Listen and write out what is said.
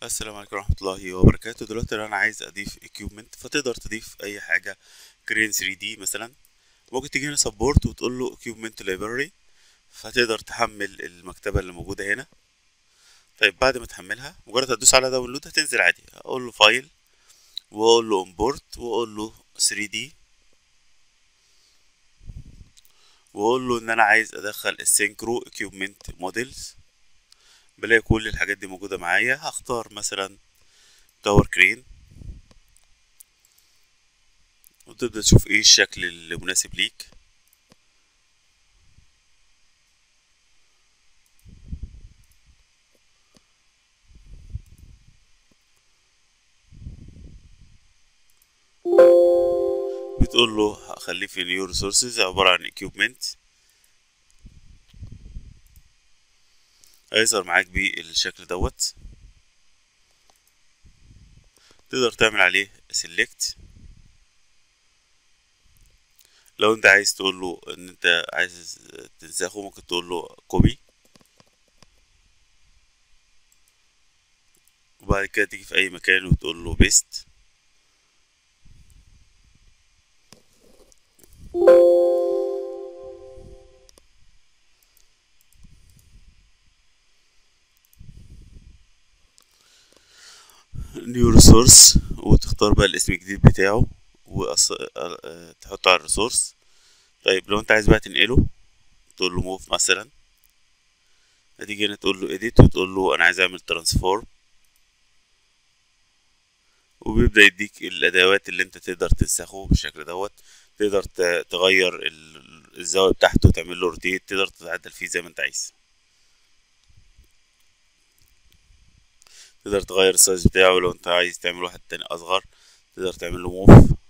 السلام عليكم ورحمة الله وبركاته دلوقتي لو انا عايز اضيف equipment فتقدر تضيف اي حاجة كرين 3 دي مثلا ممكن تيجي هنا سبورت وتقول له equipment library فتقدر تحمل المكتبة اللي موجودة هنا طيب بعد ما تحملها مجرد هتدوس على داونلود هتنزل عادي اقول له فايل واقول له امبورت واقول له 3 دي واقول له ان انا عايز ادخل السينكرو equipment موديلز بلاقي كل الحاجات دي موجودة معايا هختار مثلا تاور كرين وتبدأ تشوف ايه الشكل المناسب ليك بتقول له خليه في نيو ريسورسز عبارة عن equipment هيظهر معاك بالشكل دوت تقدر تعمل عليه select لو انت عايز تقول له ان انت عايز تنسخه ممكن تقول له كوبي وبعد كده تيجي في اي مكان وتقول له بيست نيو ريسورس وتختار بقى الاسم الجديد بتاعه وتحطه على الريسورس طيب لو انت عايز بقى تنقله تقول له موف مثلا هتيجي هنا تقول له edit وتقول له انا عايز اعمل ترانسفورم وبيبدأ يديك الادوات اللي انت تقدر تنسخه بالشكل دوت تقدر تغير الزاوية بتاعته تعمل له روتيت تقدر تتعدل فيه زي ما انت عايز تقدر تغير السايز بتاعه لو انت عايز تعمل واحد تاني اصغر تقدر تعمل له موف